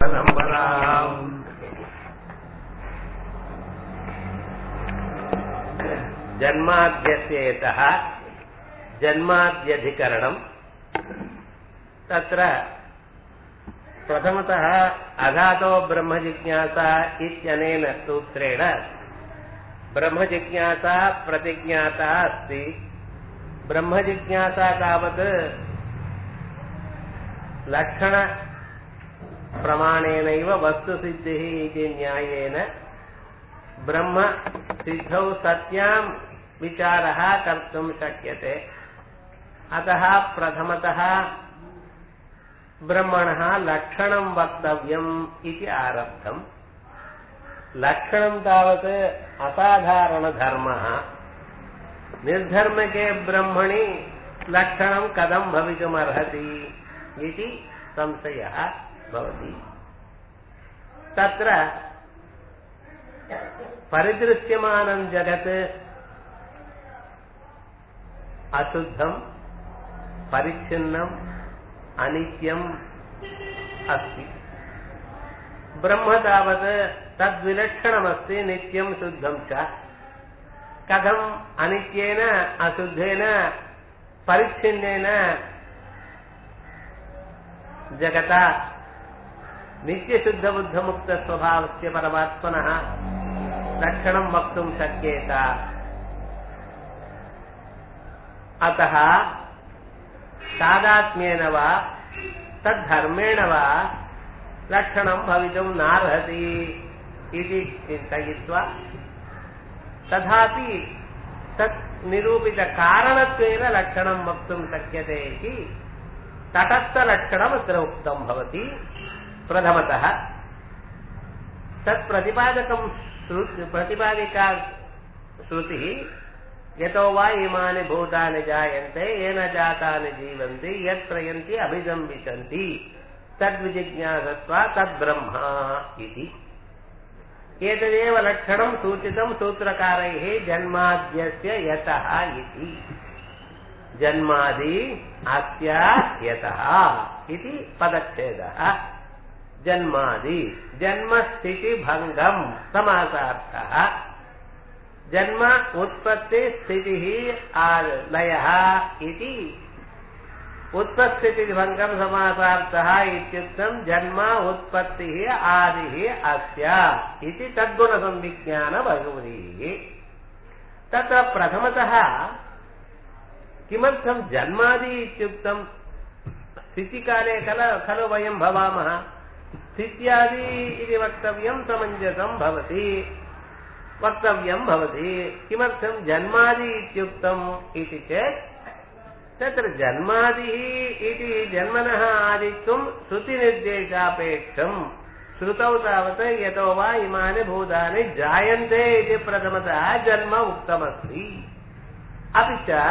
परम्पराम् जन्माद्यस्येतः जन्माद्यधिकरणम् तत्र प्रथमतः अधातो ब्रह्मजिज्ञासा इत्यनेन सूत्रेण ब्रह्मजिज्ञासा प्रतिज्ञाता अस्ति ब्रह्मजिज्ञासा तावत् लक्षणप्रमाणेनैव वस्तुसिद्धिः इति न्यायेन ब्रह्म सिद्धौ सत्यां विचारः कर्तुं शक्यते अतः प्रथमतः ब्रह्मणः लक्षणं वक्तव्यम् इति आरब्धम् लक्षणं तावत् असाधारणधर्मः निर्धर्मके ब्रह्मणि लक्षणं कथं भवितुमर्हति इति संशयः भवति तत्र परिदृश्यमानं जगत् अशुद्धं परिच्छिन्नम् अनित्यम् अस्ति ब्रह्म तावत् तद्विलक्षणमस्ति नित्यं शुद्धं च कथम् अनित्येन अशुद्धेन परिच्छिन्नेन जगता नित्यशुद्धबुद्धमुक्तस्वभावस्य परमात्मनः लक्षणं वक्तुं शक्येत अतः तादात्म्येन वा तद्धर्मेण वा लक्षणं भवितुं नार्हति इति चिन्तयित्वा तथापि तत् निरूपितकारणत्वेन लक्षणं वक्तुं शक्यते इति तटस्थलक्षणमत्र उक्तं भवति प्रथमतः तत् प्रतिपादकं प्रतिपादिका श्रुतिः यतो वा इमानि भूतानि जायन्ते येन जातानि जीवन्ति यत् प्रयन्ति अभिसंविशन्ति तद्विजिज्ञासत्वा तद्ब्रह्मा इति एतदेव लक्षणं सूचितं सूत्रकारैः जन्माद्यस्य यतः इति जन्मादि अस्य यतः इति पदच्छेदः जन्मादि जन्मस्थितिभङ्गम् समासार्थः जन्म उत्पत्तिस्थितिः लयः इति उत्पत्तिभङ्गम् समासार्थः इत्युक्तम् जन्म उत्पत्तिः आदिः अस्य इति तद्गुणसंविज्ञानबहुरीः तत्र प्रथमतः किमर्थं जन्मादि इत्युक्तम् स्थितिकाले खल खलु वयं भवामः स्थित्यादि इति वक्तव्यं समञ्जसं भवति वक्तव्यं भवति किमर्थं जन्मादि इत्युक्तम् इति चेत् तत्र जन्मादिः इति जन्मनः आदित्वं श्रुतिनिर्देशापेक्षम् श्रुतौ तावत् यतो वा इमानि भूतानि जायन्ते इति प्रथमतः जन्म उक्तमस्ति अपि च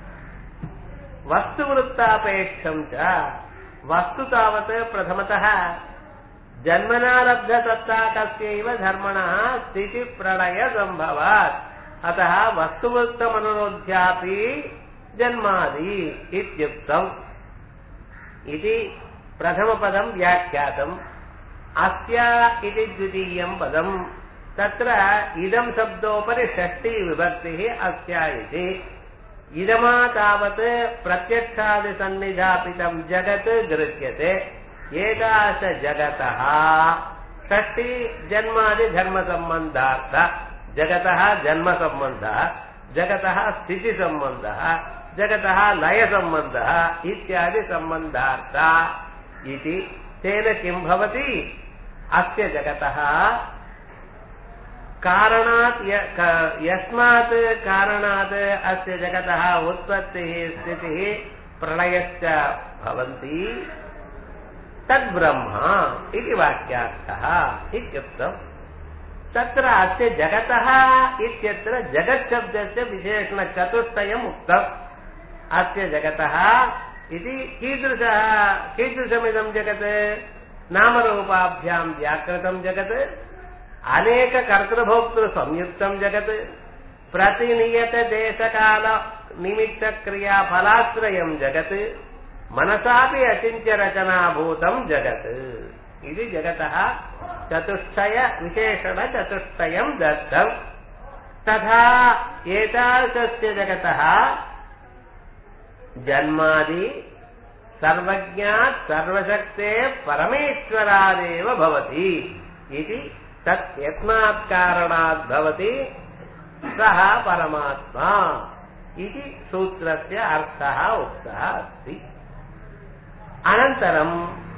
वस्तुवृत्तापेक्षम् च वस्तु तावत् प्रथमतः जन्मनारब्धसत्ताकस्यैव धर्मणः स्थितिप्रलयसम्भवात् अतः वस्तुवृत्तमनुरोध्यापि जन्मादि इत्युक्तम् इति प्रथमपदम् व्याख्यातम् अस्य इति द्वितीयम् पदम् तत्र इदम् शब्दोपरि षष्टिविभक्तिः अस्य इति इदमा तावत् प्रत्यक्षादिसन्निधापितम् जगत् गृह्यते एकाश जगतः षष्टि जन्मादिधर्मसम्बन्धार्थ जगतः जन्मसम्बन्धः जगतः स्थितिसम्बन्धः जगतः लयसम्बन्धः इत्यादि सम्बन्धार्थ इति तेन किं भवति अस्य जगतः कारणात् यस्मात् कारणात् अस्य जगतः उत्पत्तिः स्थितिः प्रलयश्च भवन्ति तद्ब्रह्म इति वाक्यार्थः इत्युक्तम् तत्र अस्य जगतः इत्यत्र जगच्छब्दस्य विशेषणचतुष्टयम् उक्तम् अस्य जगतः इति कीदृशः कीदृशमिदं जगत् नामरूपाभ्याम् व्याकृतम् जगत् अनेककर्तृभोक्तृसंयुक्तम् जगत् प्रतिनियतदेशकालनिमित्तक्रियाफलाश्रयम् जगत् मनसापि अचिन्त्यरचनाभूतम् जगत् இது ஜகதः चतुष्टय विशेषण चतुष्टयम् दत्तम् तथा एतादृशस्य जगतः जन्मादि सर्वज्ञात् सर्वशक्ते परमेश्वरादेव भवति इति तत् यस्मात् कारणात् भवति सः परमात्मा इति सूत्रस्य अर्थः उक्तः अस्ति अनन्तरम्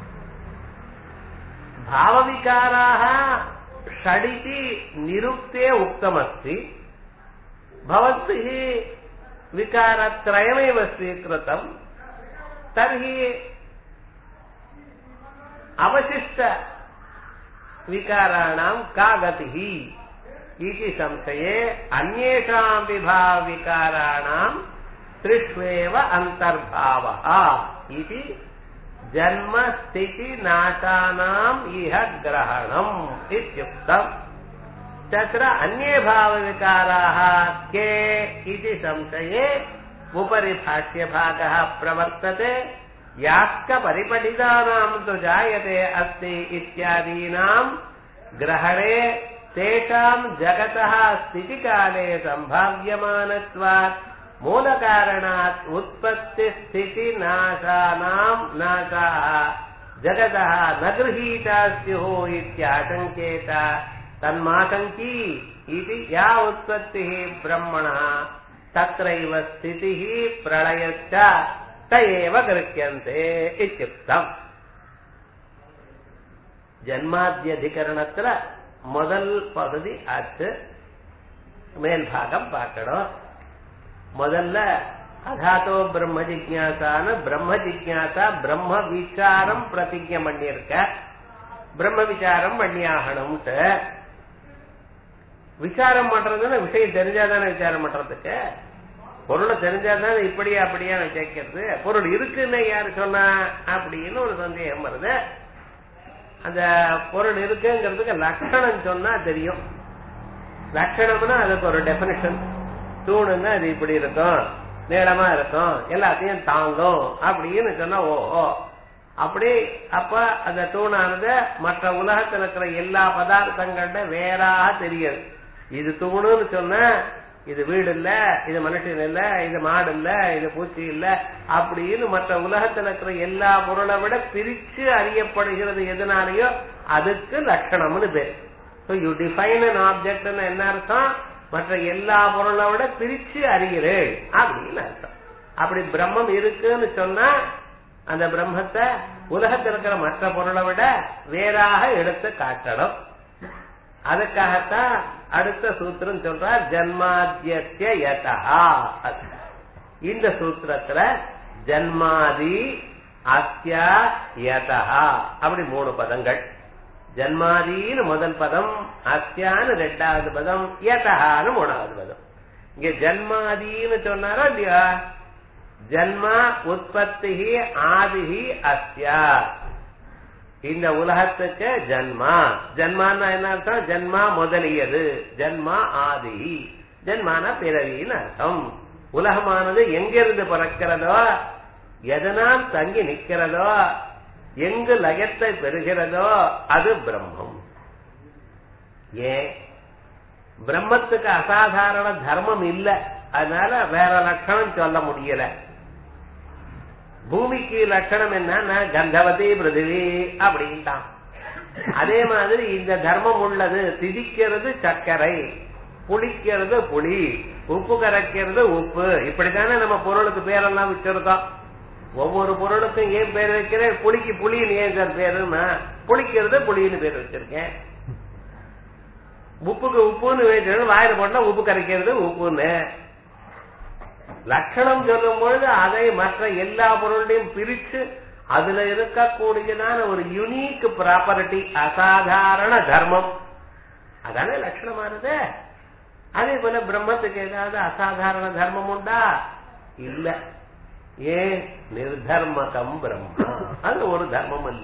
भावविकाराः षडिति निरुक्ते उक्तमस्ति भवद्भिः विकारत्रयमेव स्वीकृतम् तर्हि अवशिष्टविकाराणां का गतिः इति संशये अन्येषामपि भावविकाराणां त्रिष्वेव अन्तर्भावः इति जन्म स्थिति नाशानाम् इह ग्रहणम् इत्युक्तम् तत्र अन्ये भावविकाराः के इति संशये उपरि भाष्यभागः प्रवर्तते यास्कपरिपठितानाम् तु जायते अस्ति इत्यादीनाम् ग्रहणे तेषाम् जगतः स्थितिकाले सम्भाव्यमानत्वात् मूलकारणात् उत्पत्तिस्थितिनाशानाम् नाशाः जगतः न गृहीता स्युः इत्याशङ्केत तन्माशङ्की इति या उत्पत्तिः ब्रह्मणः तत्रैव स्थितिः प्रलयश्च त एव गृह्यन्ते इत्युक्तम् ஜன்மாத்தியதிகரணத்துல முதல் பகுதி ஆச்சு மேல் பாகம் பார்க்கணும் முதல்ல அதாத்தோ பிரம்ம ஜிக்யாசான பிரம்ம ஜிக்யாசா பிரம்ம விசாரம் பிரதிஜை பண்ணியிருக்க பிரம்ம விசாரம் பண்ணியாகணும்ட்டு விசாரம் பண்றதுன்னா விஷயம் தெரிஞ்சாதானே விசாரம் பண்றதுக்கு பொருளை தெரிஞ்சாதானே இப்படியா அப்படியா கேட்கறது பொருள் இருக்குன்னு யாரு சொன்னா அப்படின்னு ஒரு சந்தேகம் வருது அந்த பொருள் இருக்குங்கிறதுக்கு லட்சணம் சொன்னா தெரியும் லட்சணம்னா அதுக்கு ஒரு டெபினிஷன் தூணுன்னா அது இப்படி இருக்கும் நீளமா இருக்கும் எல்லாத்தையும் தாங்கும் அப்படின்னு சொன்னா ஓ அப்படி அப்ப அந்த தூணானது மற்ற உலகத்தில் இருக்கிற எல்லா பதார்த்தங்கள்ட வேறாக தெரியாது இது தூணுன்னு சொன்ன இது வீடு இல்ல இது மனுஷன் இல்ல இது மாடு இல்ல இது பூச்சி இல்ல அப்படின்னு மற்ற உலகத்தில் இருக்கிற எல்லா பொருளை விட பிரிச்சு அறியப்படுகிறது எதனாலயோ அதுக்கு லட்சணம்னு பேர் ஸோ யூ டிஃபைன் அன் ஆப்ஜெக்ட்னு என்ன அர்த்தம் மற்ற எல்லா பொருளை விட பிரிச்சு அறிகிறேன் அப்படின்னு அர்த்தம் அப்படி பிரம்மம் இருக்குன்னு சொன்னா அந்த பிரம்மத்தை உலகத்தில் இருக்கிற மற்ற பொருளை விட வேறாக எடுத்து காட்டணும் அதுக்காகத்தான் அடுத்த சூத்திரம் சொல்றார் ஜன்மாத்திய யதா இந்த சூத்திரத்துல ஜன்மாதி அஸ்யா யதா அப்படி மூணு பதங்கள் ஜன்மாதின்னு முதல் பதம் அஸ்யான்னு ரெண்டாவது பதம் யதான்னு மூணாவது பதம் இங்க ஜன்மாதின்னு சொன்னாரோ இல்லையா ஜன்மா உற்பத்தி ஆதிஹி அஸ்யா இந்த உலகத்துக்கு ஜன்மா ஜன்மான்னா என்ன அர்த்தம் ஜன்மா முதலியது ஜன்மா ஆதி ஜன்மான பிறவின்னு அர்த்தம் உலகமானது எங்கிருந்து பிறக்கிறதோ எதனால் தங்கி நிற்கிறதோ எங்கு லயத்தை பெறுகிறதோ அது பிரம்மம் ஏன் பிரம்மத்துக்கு அசாதாரண தர்மம் இல்ல அதனால வேற லட்சணம் சொல்ல முடியல பூமிக்கு லட்சணம் என்னன்னா கந்தவதி பிருதிவி அப்படின்ட்டான் அதே மாதிரி இந்த தர்மம் உள்ளது திதிக்கிறது சர்க்கரை புளிக்கிறது புளி உப்பு கரைக்கிறது உப்பு இப்படித்தானே நம்ம பொருளுக்கு பேரெல்லாம் வச்சிருக்கோம் ஒவ்வொரு பொருளுக்கும் ஏன் பேர் வைக்கிறேன் புளிக்கு புளின்னு ஏன் சார் பேருன்னா புளிக்கிறது புளின்னு பேர் வச்சிருக்கேன் உப்புக்கு உப்புன்னு வச்சிருக்கேன் வாயில போட்டா உப்பு கரைக்கிறது உப்புன்னு லட்சணம் சொல்லும் பொழுது அதை மற்ற எல்லா பொருளையும் பிரிச்சு அதுல இருக்கக்கூடியதான ஒரு யுனிக் ப்ராப்பர்ட்டி அசாதாரண தர்மம் அதானே லட்சணமானது அதே போல பிரம்மத்துக்கு ஏதாவது அசாதாரண தர்மம் உண்டா இல்ல ஏன் நிர்தர்மகம் பிரம்மா அது ஒரு தர்மம் இல்ல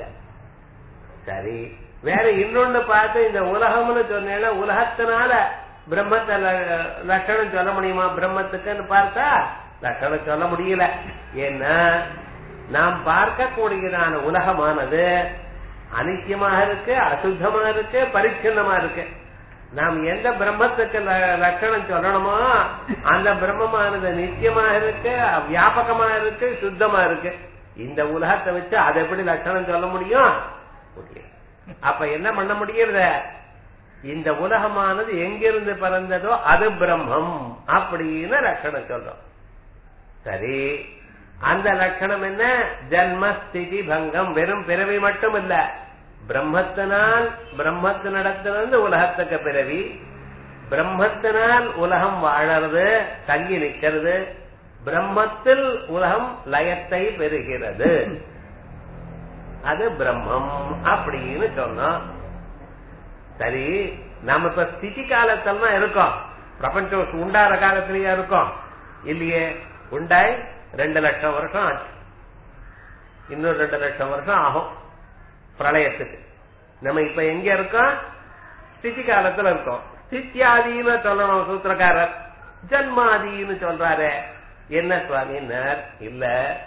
சரி வேற இன்னொன்னு பார்த்து இந்த உலகம்னு சொன்னேன்னா உலகத்தினால பிரம்மத்தை லட்சணம் சொல்ல முடியுமா பிரம்மத்துக்குன்னு பார்த்தா லட்சணம் சொல்ல முடியல ஏன்னா நாம் பார்க்கக்கூடியதான உலகமானது அனித்தியமாக இருக்கு அசுத்தமா இருக்கு பரிச்சின்னமா இருக்கு நாம் எந்த பிரம்மத்துக்கு ல- லட்சணம் சொல்லணுமோ அந்த பிரம்மமானது நித்தியமா இருக்கு வியாபகமா இருக்கு சுத்தமா இருக்கு இந்த உலகத்தை வச்சு அதை எப்படி லட்சணம் சொல்ல முடியும் முடியாது. அப்ப என்ன பண்ண முடியறத இந்த உலகமானது எங்கிருந்து பிறந்ததோ அது பிரம்மம் அப்படின்னு லட்சணம் சொல்றோம் சரி அந்த லட்சணம் என்ன ஜன்மஸ்திதி பங்கம் வெறும் பிறவி மட்டும் இல்ல பிரம்மத்தினால் பிரம்மத்தினிடத்திலிருந்து உலகத்துக்கு பிறவி பிரம்மத்தினால் உலகம் வாழறது தங்கி நிக்கிறது பிரம்மத்தில் உலகம் லயத்தை பெறுகிறது அது பிரம்மம் அப்படின்னு சொன்னோம் சரி நாம இப்ப ஸ்திதி காலத்துல தான் இருக்கோம் பிரபஞ்சம் உண்டாற காலத்திலேயே இருக்கோம் இல்லையே உண்டாய் ரெண்டு லட்சம் வருஷம் ஆச்சு இன்னும் ரெண்டு லட்சம் வருஷம் ஆகும் பிரளயத்துக்கு நம்ம இப்ப எங்க இருக்கோம் ஸ்திதி காலத்துல இருக்கோம் ஸ்தித்யாதின்னு சொல்லணும் சூத்திரக்காரர் ஜன்மாதின்னு சொல்றாரு என்ன சுவாமின்னார் இல்ல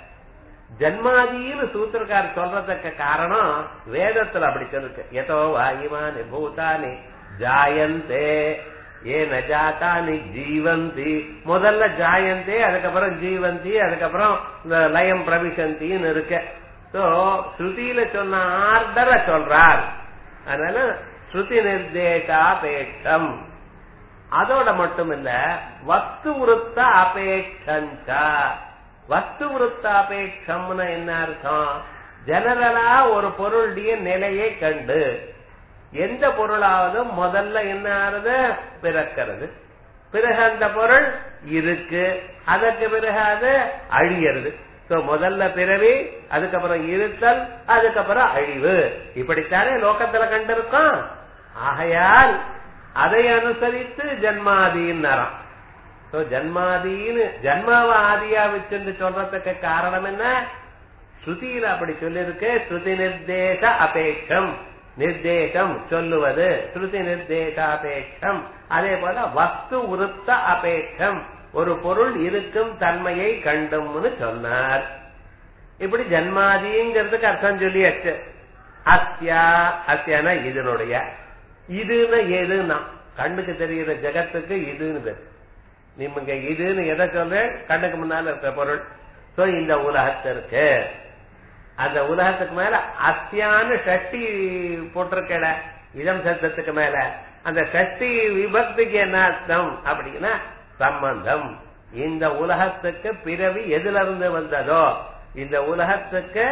ஜன்மாதின்னு சூத்திரக்காரர் சொல்றதுக்கு காரணம் வேதத்துல அப்படி சொல்லிருக்கு எதோ வாயுமானி பூதானி ஜாயந்தே ஏ நஜாத்தானி ஜீவந்தி முதல்ல ஜாயந்தே அதுக்கப்புறம் ஜீவந்தி அதுக்கப்புறம் இந்த லயம் பிரவிசந்தின்னு இருக்கு சோ ஸ்ருதியில சொன்ன ஆர்டரை சொல்றார் அதனால ஸ்ருதி நிர்தேசாபேட்சம் அதோட மட்டும் இல்ல வஸ்து விருத்த அபேட்சஞ்சா வஸ்து விருத்த அபேட்சம்னு என்ன அர்த்தம் ஜெனரலா ஒரு பொருளுடைய நிலையை கண்டு எந்த பொருளாவது முதல்ல என்ன ஆறுது பிறக்கிறது பிறகு அந்த பொருள் இருக்கு அதற்கு பிறகு அது அழியறது சோ முதல்ல பிறவி அதுக்கப்புறம் இருத்தல் அதுக்கப்புறம் அழிவு இப்படித்தானே லோகத்துல கண்டிருக்கோம் ஆகையால் அதை அனுசரித்து ஜன்மாதின்னு நரம் சோ ஜன்மாதின்னு ஜன்மாவை ஆதியா வச்சிருந்து சொல்றதுக்கு காரணம் என்ன ஸ்ருதியில அப்படி சொல்லிருக்கு ஸ்ருதி நிர்தேச அபேட்சம் நிர்தேசம் சொல்லுவது ஸ்ருதி நிர்தேசாபேட்சம் அதே போல வஸ்து உருத்த அபேட்சம் ஒரு பொருள் இருக்கும் தன்மையை கண்டும்னு சொன்னார் இப்படி ஜன்மாதிங்கிறதுக்கு அர்த்தம் சொல்லியாச்சு அஸ்யா அஸ்யானா இதனுடைய இதுன்னு எதுனா கண்ணுக்கு தெரிகிற ஜெகத்துக்கு இதுன்னு பேரு நீங்க இதுன்னு எதை சொல்ற கண்ணுக்கு முன்னால இருக்க பொருள் சோ இந்த உலகத்திற்கு அந்த உலகத்துக்கு மேல அஸ்யான்னு ஷஷ்டி போட்டிருக்கட இடம் சத்தத்துக்கு மேல அந்த ஷஷ்டி விபக்திக்கு என்ன அர்த்தம் அப்படின்னா சம்பந்தம் இந்த உலகத்துக்கு பிறவி எதுல இருந்து வந்ததோ இந்த உலகத்துக்கு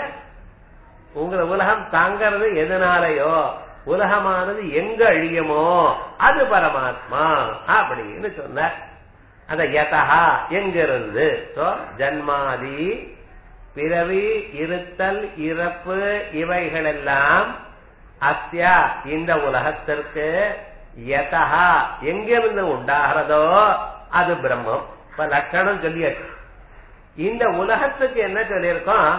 உங்க உலகம் தாங்கிறது எதனாலயோ உலகமானது எங்க அழியுமோ அது பரமாத்மா அப்படின்னு சொன்ன அந்த யதா எங்கிருந்து சோ ஜன்மாதி பிறவி இருத்தல் இறப்பு இவைகளெல்லாம் அஸ்யா இந்த உலகத்திற்கு யதா எங்கிருந்து உண்டாகிறதோ அது பிரம்மம் இப்ப லட்சணம் சொல்லியாச்சு இந்த உலகத்துக்கு என்ன சொல்லியிருக்கோம்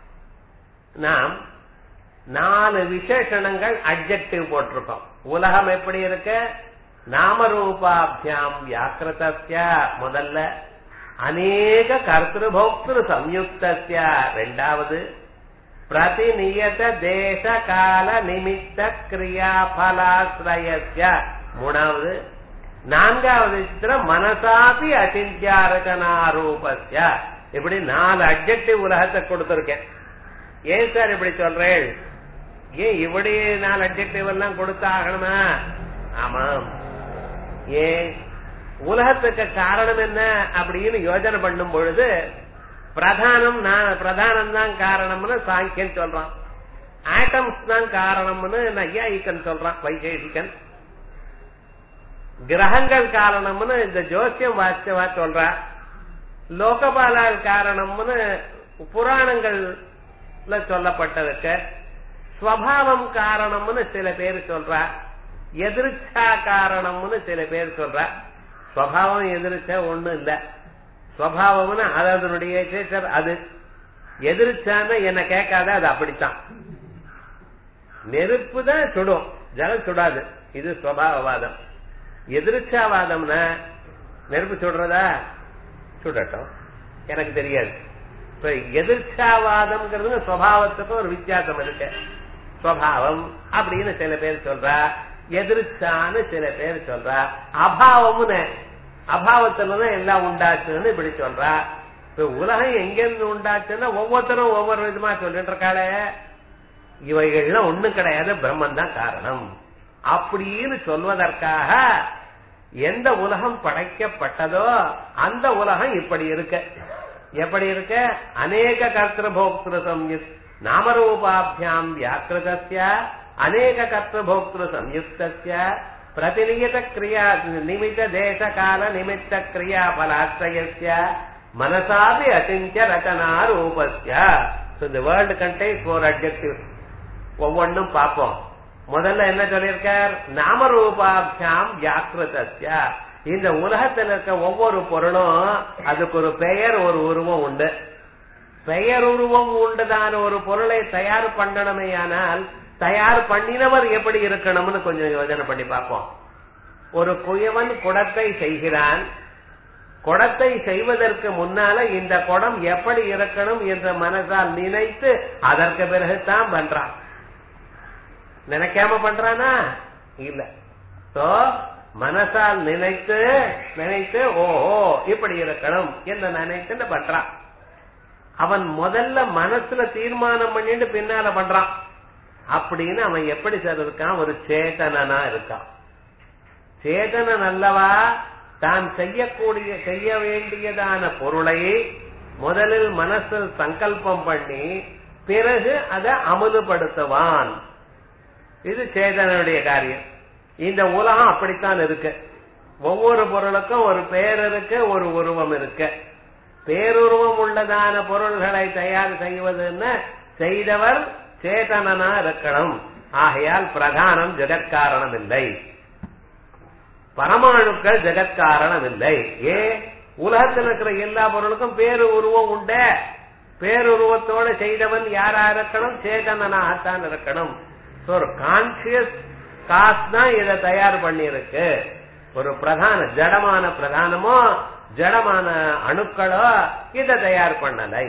நாம் நாலு விசேஷணங்கள் அட்ஜெக்டிவ் போட்டிருக்கோம் உலகம் எப்படி இருக்கு நாமரூபாபியாம் வியாக்கிருத்திய முதல்ல அநேக கர்த்திருபோக்திரு சம்யுக்தஸ்ய ரெண்டாவது பிரதிநியத தேச கால நிமித்த கிரியா பலாசிரயஸ்ய மூணாவது நான்காவது சித்திரம் மனசாபி அசிந்தியாரகனாரூபஸ்ய இப்படி நாலு அட்ஜெக்டிவ் உலகத்தை கொடுத்திருக்கேன் ஏன் சார் இப்படி சொல்றேன் ஏன் இப்படி நாலு அட்ஜெக்டிவ் எல்லாம் கொடுத்தாகணுமா ஆமாம் ஏன் உலகத்துக்கு காரணம் என்ன அப்படின்னு யோஜனை பண்ணும் பொழுது பிரதானம் நான் பிரதானம் தான் காரணம்னு சாங்கியன் சொல்றான் ஆட்டம்ஸ் தான் காரணம்னு நையாயிக்கன் சொல்றான் வைசேஷிகன் கிரகங்கள் காரணம்னு இந்த ஜோசியம் வாசியவா சொல்றா லோகபாலால் காரணம்னு புராணங்கள்ல சொல்லப்பட்டதுக்கு ஸ்வபாவம் காரணம்னு சில பேர் சொல்றா எதிர்ச்சா காரணம்னு சில பேர் சொல்றா ஸ்வபாவம் எதிர்ச்சா ஒண்ணும் இல்ல ஸ்வபாவம்னு அது அதனுடைய நேச்சர் அது எதிர்ச்சான்னு என்ன கேட்காத அது அப்படித்தான் நெருப்பு தான் சுடும் ஜலம் சுடாது இது ஸ்வபாவவாதம் எதிர்ச்சாவாதம்னா நெருப்பு சுடுறதா சுடட்டும் எனக்கு தெரியாது இப்ப எதிர்ச்சாவாதம்ங்கிறது சுவாவத்துக்கும் ஒரு வித்தியாசம் இருக்கு சுவாவம் அப்படின்னு சில பேர் சொல்றா எதிர்ச்சான்னு சில பேர் சொல்றா அபாவம்னு அபாவத்துலதான் எல்லாம் உண்டாச்சுன்னு இப்படி சொல்றா இப்ப உலகம் எங்கிருந்து உண்டாச்சுன்னா ஒவ்வொருத்தரும் ஒவ்வொரு விதமா சொல்லிட்டு இருக்காளே இவைகள்லாம் ஒண்ணும் கிடையாது பிரம்மன் தான் காரணம் அப்படின்னு சொல்வதற்காக எந்த உலகம் படைக்கப்பட்டதோ அந்த உலகம் இப்படி இருக்கு எப்படி இருக்க அநேக கர்த்திருபோக்திரு சம்யுக் நாமரூபாபியாம் வியாக்கிருதஸ்ய அநேக கர்த்திருபோக்திரு சம்யுக்தஸ்ய பிரதிநியத கிரியா நிமித்த தேச கால நிமித்த கிரியா பலாசிரயஸ்ய மனசாபி அசிஞ்ச Rachana ரூபஸ்ய So the world contains four adjectives. ஒவ்வொன்றும் பார்ப்போம் முதல்ல என்ன சொல்லியிருக்கார் நாமரூபாபியாம் வியாக்கிருதஸ்ய இந்த உலகத்தில் இருக்க ஒவ்வொரு பொருளும் அதுக்கு ஒரு பெயர் ஒரு உருவம் உண்டு பெயர் உருவம் உண்டுதான ஒரு பொருளை தயார் பண்ணணுமேயானால் தயார் பண்ணினவர் எப்படி இருக்கணும்னு கொஞ்சம் யோசனை பண்ணி பார்ப்போம் ஒரு குயவன் குடத்தை செய்கிறான் குடத்தை செய்வதற்கு முன்னால இந்த குடம் எப்படி இருக்கணும் என்ற மனசால் நினைத்து அதற்கு பிறகுதான் பண்றான் நினைக்காம பண்றானா இல்ல சோ மனசால் நினைத்து நினைத்து ஓஹோ இப்படி இருக்கணும் என்று நினைத்து பண்றான் அவன் முதல்ல மனசுல தீர்மானம் பண்ணிட்டு பின்னால பண்றான் அப்படின்னு அவன் எப்படி சார் இருக்கான் ஒரு சேதனனா இருக்கான் சேதனன் அல்லவா தான் செய்யக்கூடிய செய்ய வேண்டியதான பொருளை முதலில் மனசில் சங்கல்பம் பண்ணி பிறகு அதை அமுதுபடுத்துவான் இது சேதனுடைய காரியம் இந்த உலகம் அப்படித்தான் இருக்கு ஒவ்வொரு பொருளுக்கும் ஒரு பெயர் இருக்கு ஒரு உருவம் இருக்கு பேருருவம் உள்ளதான பொருள்களை தயார் செய்வதுன்னு செய்தவர் சேதனனா இருக்கணும் ஆகையால் பிரதானம் ஜெகத்காரணம் இல்லை பரமாணுக்கள் ஜெகத்காரணம் இல்லை ஏ உலகத்தில் இருக்கிற எல்லா பொருளுக்கும் பேரு உருவம் உண்டு பேருருவத்தோட செய்தவன் யாரா இருக்கணும் சேதனனாகத்தான் இருக்கணும் ஒரு கான்சியஸ் காஸ் தான் இதை தயார் பண்ணியிருக்கு ஒரு பிரதான ஜடமான பிரதானமோ ஜடமான அணுக்களோ இதை தயார் பண்ணலை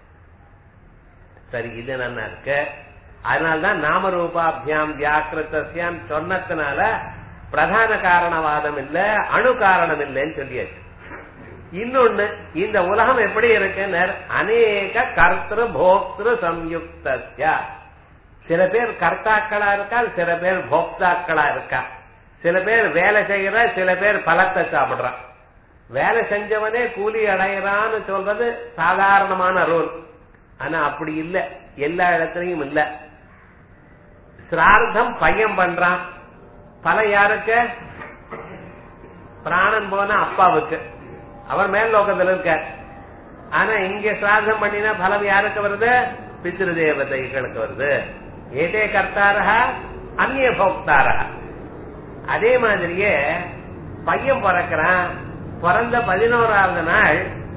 சரி இது நல்லா இருக்கு அதனால்தான் நாமரூபாபியாம் வியாக்கிருத்தியாம் சொன்னதுனால பிரதான காரணவாதம் இல்ல அணு காரணம் இல்லைன்னு சொல்லியாச்சு இன்னொன்னு இந்த உலகம் எப்படி இருக்குன்னு அநேக கர்த்திரு போக்திரு சம்யுக்தஸ்ய சில பேர் கர்த்தாக்களா இருக்கா சில பேர் போக்தாக்களா இருக்கா சில பேர் வேலை செய்யற சில பேர் பலத்தை சாப்பிடுறான் வேலை செஞ்சவனே கூலி அடையறான்னு சொல்றது சாதாரணமான ரூல் ஆனா அப்படி இல்ல எல்லா இடத்துலயும் இல்ல சிரார்த்தம் பையன் பண்றான் பலம் யாருக்கு பிராணன் போன அப்பாவுக்கு அவர் மேல் லோகத்தில் இருக்க ஆனா இங்க சிராதம் பண்ணினா பலம் யாருக்கு வருது பித்ரு தேவதைகளுக்கு வருது ஏதே கர்த்தாரா அந்நிய போக்தாரா அதே மாதிரியே பையன் பிறக்கிறான் பிறந்த பதினோராவது நாள்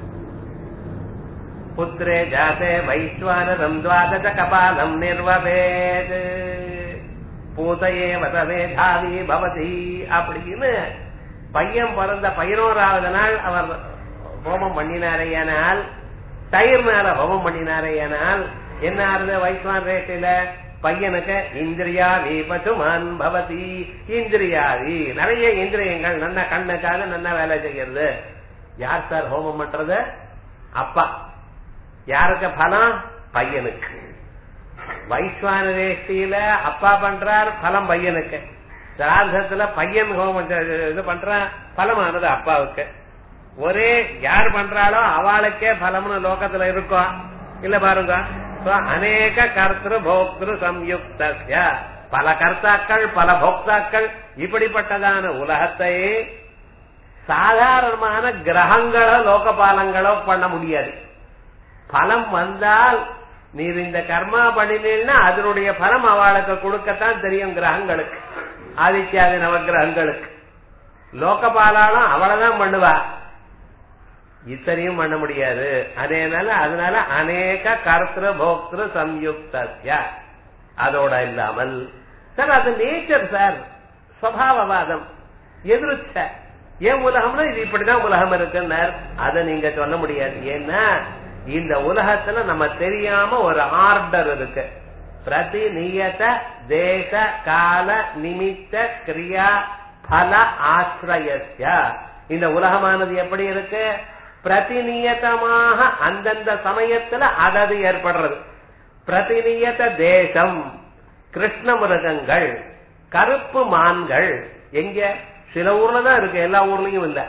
புத்திரே ஜாதே வைஸ்வானதம் துவாதச கபாலம் நிர்வபேது பூதையே வதவேதாவி பவதி அப்படின்னு பையன் பிறந்த பதினோராவது நாள் அவர் ஹோமம் பண்ணினாரையானால் தயிர்னால ஹோமம் பண்ணினாரையானால் என்ன ஆறுது வைஸ்வான் ரேட்டில பையனுக்கு இந்திரியாதி பசுமான் பவதி இந்திரியாதி நிறைய இந்திரியங்கள் நல்ல கண்ணுக்காக நல்ல வேலை செய்யறது யார் சார் ஹோமம் பண்றது அப்பா யாருக்கு பலம் பையனுக்கு வைஸ்வான வேஷ்டியில அப்பா பண்றார் பலம் பையனுக்கு சிராதத்துல பையன் ஹோமம் இது பண்றான் பலமானது அப்பாவுக்கு ஒரே யார் பண்றாளோ அவளுக்கே பலம்னு லோகத்துல இருக்கும் இல்ல பாருங்க அநேக கர்த்திரு போக்திரு சம்யுக்த பல கர்த்தாக்கள் பல போக்தாக்கள் இப்படிப்பட்டதான உலகத்தை சாதாரணமான கிரகங்களோ லோகபாலங்களோ பண்ண முடியாது பலம் வந்தால் நீர் இந்த கர்மா பண்ணினீங்கன்னா அதனுடைய பலம் அவளுக்கு கொடுக்கத்தான் தெரியும் கிரகங்களுக்கு ஆதித்யாதி நவகிரகங்களுக்கு லோகபாலாலும் அவளைதான் பண்ணுவா இத்தனையும் பண்ண முடியாது அதனால அதனால அநேக கர்த்திரு போக்திரு சம்யுக்த அதோட இல்லாமல் சார் அது நேச்சர் சார் சுவாவவாதம் எதிர்ச்ச ஏன் உலகம்னா இது இப்படிதான் உலகம் இருக்குன்னார் அதை நீங்க சொல்ல முடியாது ஏன்னா இந்த உலகத்துல நம்ம தெரியாம ஒரு ஆர்டர் இருக்கு பிரதிநியத தேச கால நிமித்த கிரியா பல ஆசிரயஸ்ய இந்த உலகமானது எப்படி இருக்கு பிரதிநியதமாக அந்தந்த சமயத்துல அதது ஏற்படுறது பிரதிநியத தேசம் கிருஷ்ண மிருகங்கள் கருப்பு மான்கள் எங்க சில ஊர்ல தான் இருக்கு எல்லா ஊர்லயும் இல்ல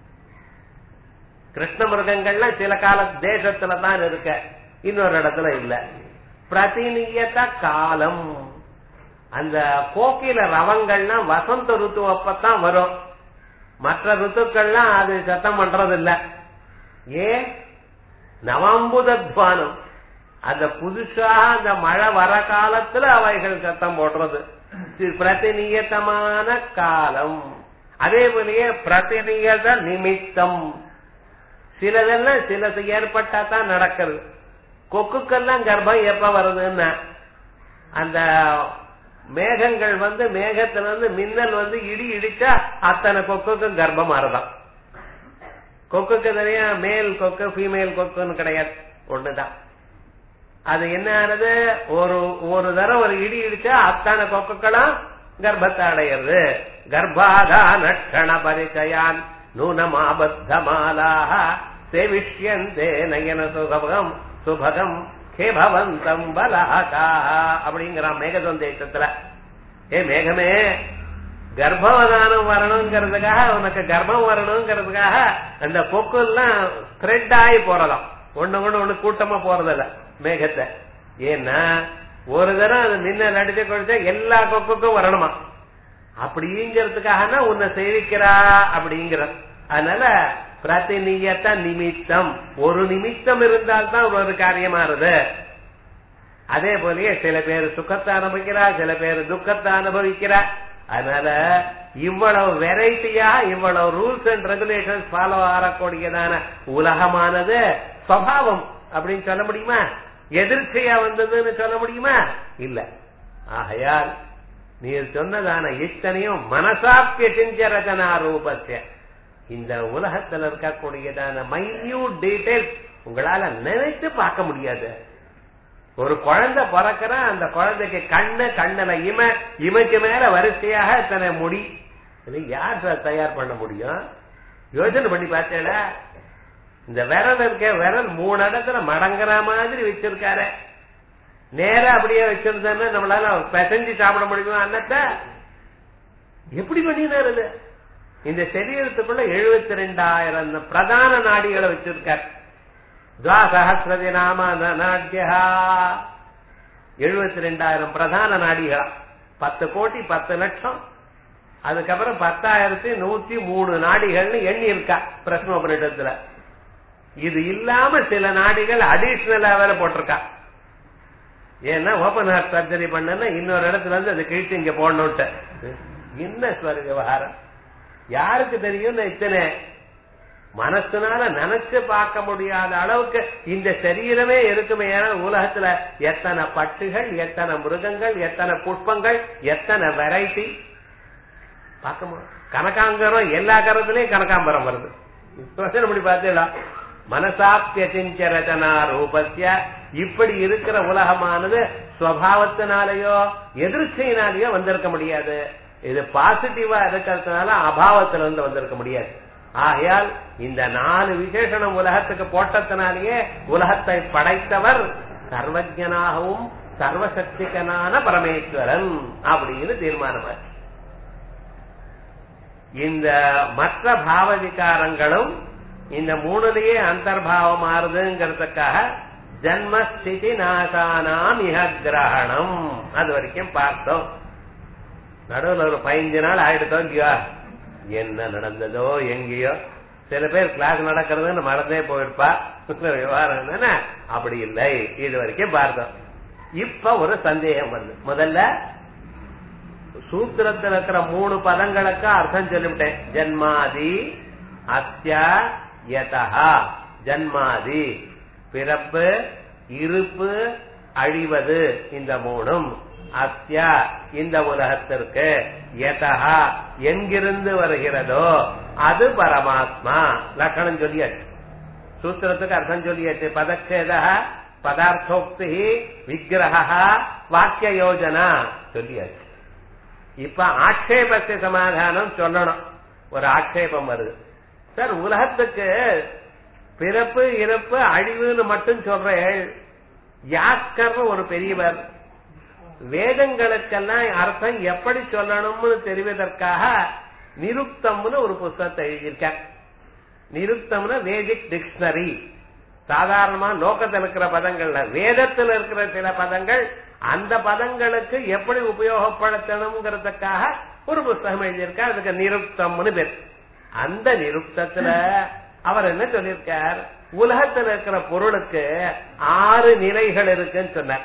கிருஷ்ண மிருகங்கள்லாம் சில கால தேசத்துல தான் இருக்க இன்னொரு இடத்துல இல்ல பிரதிநியத காலம் அந்த கோக்கில ரவங்கள்லாம் வசந்த ருத்து அப்பதான் வரும் மற்ற ருத்துக்கள்லாம் அது சத்தம் பண்றது இல்ல ஏன் நவம்புதத்வானம் அந்த புதுசா அந்த மழை வர காலத்துல அவைகள் சத்தம் போடுறது பிரதிநியத்தமான காலம் அதே போலயே பிரதிநியத நிமித்தம் சிலதெல்லாம் சிலது ஏற்பட்டா தான் நடக்கிறது கொக்குக்கெல்லாம் கர்ப்பம் எப்ப வருதுன்னா அந்த மேகங்கள் வந்து மேகத்துல வந்து மின்னல் வந்து இடி இடிச்சா அத்தனை கொக்குக்கும் கர்ப்பம் மாறுதான் கொக்குக்கு தெரியும் மேல் கொக்கு ஃபீமேல் கொக்குன்னு கிடையாது ஒண்ணுதான் அது என்ன ஆனது ஒரு ஒரு தடவை ஒரு இடி இடிச்சா அத்தனை கொக்குகளும் கர்ப்பத்தை அடையிறது கர்ப்பாதான க்ஷண பரிச்சயான் நூனமாபத்தமாலாக சேவிஷ்யந்தே நயன சுகபகம் சுபகம் கேபவந்தம் பலாகா அப்படிங்கிறான் மேகசந்தேசத்துல ஏ மேகமே கர்ப்பவதானம் வரணுங்கிறதுக்காக உனக்கு கர்ப்பம் வரணுங்கிறதுக்காக அந்த கொக்கு எல்லாம் ஸ்ப்ரெட் ஆகி போறதாம் ஒண்ணு ஒண்ணு ஒண்ணு கூட்டமா போறதில்ல மேகத்தை ஏன்னா ஒரு தரம் அது மின்னல் அடிச்சு கொடுத்தா எல்லா கொக்குக்கும் வரணுமா அப்படிங்கிறதுக்காக உன்னை சேவிக்கிறா அப்படிங்கிற அதனால பிரதிநியத்த நிமித்தம் ஒரு நிமித்தம் இருந்தால்தான் ஒரு காரியமாறுது அதே போலயே சில பேர் சுகத்தை அனுபவிக்கிறா சில பேர் துக்கத்தை அனுபவிக்கிறா அதனால இவ்வளவு வெரைட்டியா இவ்வளவு ரூல்ஸ் அண்ட் ரெகுலேஷன்ஸ் ஃபாலோ ஆகக்கூடியதான உலகமானது சுவாவம் அப்படின்னு சொல்ல முடியுமா எதிர்ச்சையா வந்ததுன்னு சொல்ல முடியுமா இல்ல ஆகையால் நீர் சொன்னதான இத்தனையும் மனசாப்பிய செஞ்ச ரச்சனா ரூபத்திய இந்த உலகத்துல இருக்கக்கூடியதான மைன்யூட் டீடைல்ஸ் உங்களால நினைத்து பார்க்க முடியாது ஒரு குழந்தை பிறக்கிற அந்த குழந்தைக்கு கண்ணு கண்ணுல இம இமைக்கு மேல வரிசையாக இத்தனை முடி இது யார் சார் தயார் பண்ண முடியும் யோசனை பண்ணி பார்த்தேடா இந்த விரல் இருக்க விரல் மூணு இடத்துல மடங்குற மாதிரி வச்சிருக்காரு நேரா அப்படியே வச்சிருந்தேன்னா நம்மளால பிசைஞ்சு சாப்பிட முடியுமா அன்னத்தை எப்படி பண்ணினாரு இது? இந்த சரீரத்துக்குள்ள எழுபத்தி ரெண்டாயிரம் பிரதான நாடிகளை வச்சிருக்கார் துவாசகசிரதி நாம நாட்டியா எழுபத்தி ரெண்டாயிரம் பிரதான நாடிகளா பத்து கோடி பத்து லட்சம் அதுக்கப்புறம் பத்தாயிரத்தி நூத்தி மூணு நாடிகள்னு எண்ணி இருக்கா பிரஸ்னோபனிடத்துல இது இல்லாம சில நாடிகள் அடிஷனலா வேற போட்டிருக்கா ஏன்னா ஓபன் ஹார்ட் சர்ஜரி பண்ணனா இன்னொரு இடத்துல இருந்து அது கிழிச்சு இங்க போடணும்ட்டு என்ன ஸ்வர விவகாரம் யாருக்கு தெரியும் இத்தனை மனசுனால நினைச்சு பார்க்க முடியாத அளவுக்கு இந்த சரீரமே இருக்குமே ஏன்னா உலகத்துல எத்தனை பட்டுகள் எத்தனை மிருகங்கள் எத்தனை புஷ்பங்கள் எத்தனை வெரைட்டி பார்க்க முடியும் கனகாம்பரம் எல்லா கரத்துலயும் கனகாம்பரம் வருது இப்படி பார்த்தீங்களா மனசாப்பிய ரச்சனா ரூபத்திய இப்படி இருக்கிற உலகமானது சுவாவத்தினாலேயோ எதிர்ச்சையினாலேயோ வந்திருக்க முடியாது இது பாசிட்டிவா இருக்கிறதுனால அபாவத்துல இருந்து வந்திருக்க முடியாது ஆகையால் இந்த நாலு விசேஷணம் உலகத்துக்கு போட்டத்தினாலேயே உலகத்தை படைத்தவர் சர்வஜனாகவும் சர்வசக்திகனான பரமேஸ்வரன் அப்படின்னு தீர்மானமாச்சு இந்த மற்ற பாவ விகாரங்களும் இந்த மூணுலயே அந்தர்பாவம் ஆறுதுங்கிறதுக்காக ஜன்மஸ்திதி நாசானாம் இஹ கிரகணம் அது வரைக்கும் பார்த்தோம் நடுவில் ஒரு பதினஞ்சு நாள் ஆயிடுதோ இல்லையா என்ன நடந்ததோ எங்கேயோ சில பேர் கிளாஸ் நடக்கிறதுன்னு மறந்தே போயிருப்பா விவகாரம் என்னன்னா அப்படி இல்லை இது வரைக்கும் பார்த்தோம் இப்ப ஒரு சந்தேகம் வருது முதல்ல சூத்திரத்தில் இருக்கிற மூணு பதங்களுக்கு அர்த்தம் சொல்லிவிட்டேன் ஜன்மாதி அஸ்யா யதா ஜன்மாதி பிறப்பு இருப்பு அழிவது இந்த மூணும் அஸ்யா இந்த உலகத்திற்கு யதா எங்கிருந்து வருகிறதோ அது பரமாத்மா லக்கணம் சொல்லியாச்சு சூத்திரத்துக்கு அர்த்தம் சொல்லியாச்சு பதச்சேத பதார்த்தோக்தி விக்கிரகா வாக்கிய யோஜனா சொல்லியாச்சு இப்ப ஆட்சேபத்தை சமாதானம் சொல்லணும் ஒரு ஆட்சேபம் வருது சார் உலகத்துக்கு பிறப்பு இறப்பு அழிவுன்னு மட்டும் சொல்றேன் யாஸ்கர் ஒரு பெரியவர் வேதங்களுக்கெல்லாம் அர்த்தம் எப்படி சொல்லணும்னு தெரிவதற்காக நிருப்தம்னு ஒரு புஸ்தகத்தை எழுதியிருக்கார் நிருப்தம்னு வேதிக் டிக்ஷனரி சாதாரணமா லோகத்தில் இருக்கிற பதங்கள்ல வேதத்தில் இருக்கிற சில பதங்கள் அந்த பதங்களுக்கு எப்படி உபயோகப்படுத்தணுங்கிறதுக்காக ஒரு புஸ்தகம் எழுதியிருக்கார் அதுக்கு நிருப்தம்னு பேர் அந்த நிருப்தத்துல அவர் என்ன சொல்லியிருக்கார் உலகத்தில் இருக்கிற பொருளுக்கு ஆறு நிலைகள் இருக்குன்னு சொன்னார்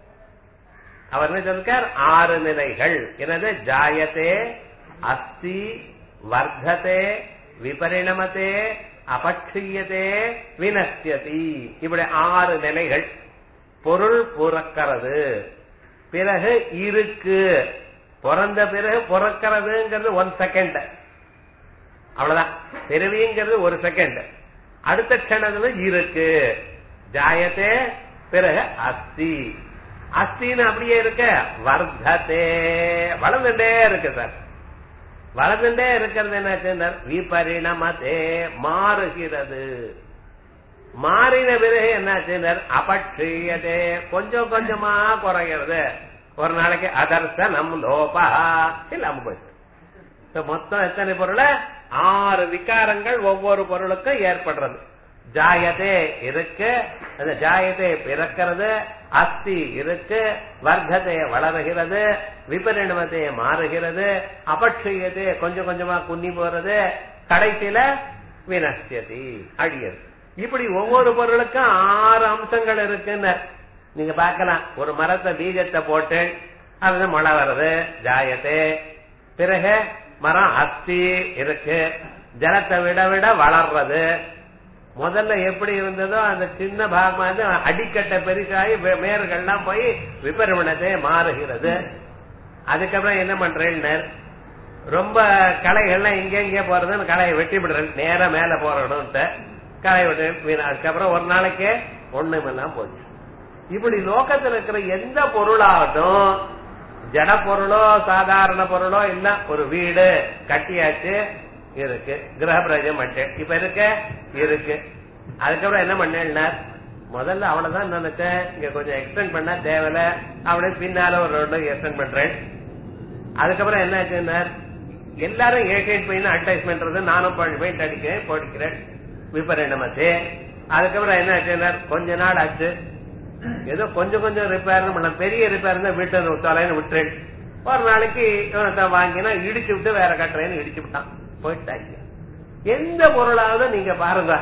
அவர் என்ன சொல்லிருக்கார் ஆறு நிலைகள் என்னது ஜாயத்தே அஸ்தி வர்த்ததே விபரிணமத்தே அபட்சியதே வினஸ்யதி இப்படி ஆறு நிலைகள் பொருள் பிறக்கிறது பிறகு இருக்கு பிறந்த பிறகு பிறக்கிறதுங்கிறது ஒன் செகண்ட் அவ்வளவுதான் பிறவிங்கிறது ஒரு செகண்ட் அடுத்த க்ஷணத்துல இருக்கு ஜாயத்தே பிறகு அஸ்தி அஸ்தின்னு அப்படியே இருக்க வர்த்ததே வளர்ந்துட்டே இருக்கு சார் வளர்ந்துட்டே இருக்கிறது என்ன விபரிணமதே மாறுகிறது மாறின பிறகு என்ன அபட்சியதே கொஞ்சம் கொஞ்சமா குறைகிறது ஒரு நாளைக்கு அதர்சனம் லோபா இல்லாம போயிடுச்சு மொத்தம் எத்தனை பொருள் ஆறு விகாரங்கள் ஒவ்வொரு பொருளுக்கும் ஏற்படுறது ஜாயதே இருக்கு அந்த ஜாயதே பிறக்கிறது அஸ்தி இருக்கு வர்க்கத்தை வளருகிறது விபரிணமத்தை மாறுகிறது அபட்சியத்தை கொஞ்சம் கொஞ்சமா குன்னி போறது கடைசியில வினஸ்யதி அழியது இப்படி ஒவ்வொரு பொருளுக்கும் ஆறு அம்சங்கள் இருக்குன்னு நீங்க பார்க்கலாம் ஒரு மரத்தை பீஜத்தை போட்டு அது மழை வருது ஜாயத்தே பிறகு மரம் அஸ்தி இருக்கு ஜலத்தை விட விட வளர்றது முதல்ல எப்படி இருந்ததோ அந்த சின்ன பாகமா இருந்து அடிக்கட்டை பெருசாகி மேர்கள்லாம் போய் விபரிமணத்தை மாறுகிறது அதுக்கப்புறம் என்ன பண்றேன்னு ரொம்ப களைகள்லாம் இங்க இங்கே போறதுன்னு களையை வெட்டி விடுறேன் நேரா மேல போறணும்ட்டு களை விட்டு அதுக்கப்புறம் ஒரு நாளைக்கு ஒண்ணுமெல்லாம் போச்சு இப்படி லோகத்துல இருக்கிற எந்த பொருளாகட்டும் ஜட பொருளோ சாதாரண பொருளோ இல்ல ஒரு வீடு கட்டியாச்சு இருக்கு கிரகப்பிரவேசம் மட்டும் இப்ப இருக்க இருக்கு அதுக்கப்புறம் என்ன பண்ணேன்னார் முதல்ல அவ்வளவுதான் நினைச்சேன் இங்க கொஞ்சம் எக்ஸ்டெண்ட் பண்ணா தேவையில்ல அப்படியே பின்னால ஒரு ரெண்டு எக்ஸ்டெண்ட் பண்றேன் அதுக்கப்புறம் என்ன ஆச்சுன்னார் எல்லாரும் ஏஷியன் பெயின் அட்வர்டைஸ்மெண்ட் நானும் பெயிண்ட் அடிக்கிறேன் போடிக்கிறேன் விபரிணமத்து அதுக்கப்புறம் என்ன ஆச்சுன்னார் கொஞ்ச நாள் ஆச்சு ஏதோ கொஞ்சம் கொஞ்சம் ரிப்பேர் பண்ண பெரிய ரிப்பேர் தான் வீட்டு தொலைன்னு விட்டுறேன் ஒரு நாளைக்கு வாங்கினா இடிச்சு விட்டு வேற கட்டுறேன்னு இடிச்சு விட்டான் போயிட்டாங்க எந்த பொருளாவது நீங்க பாருங்க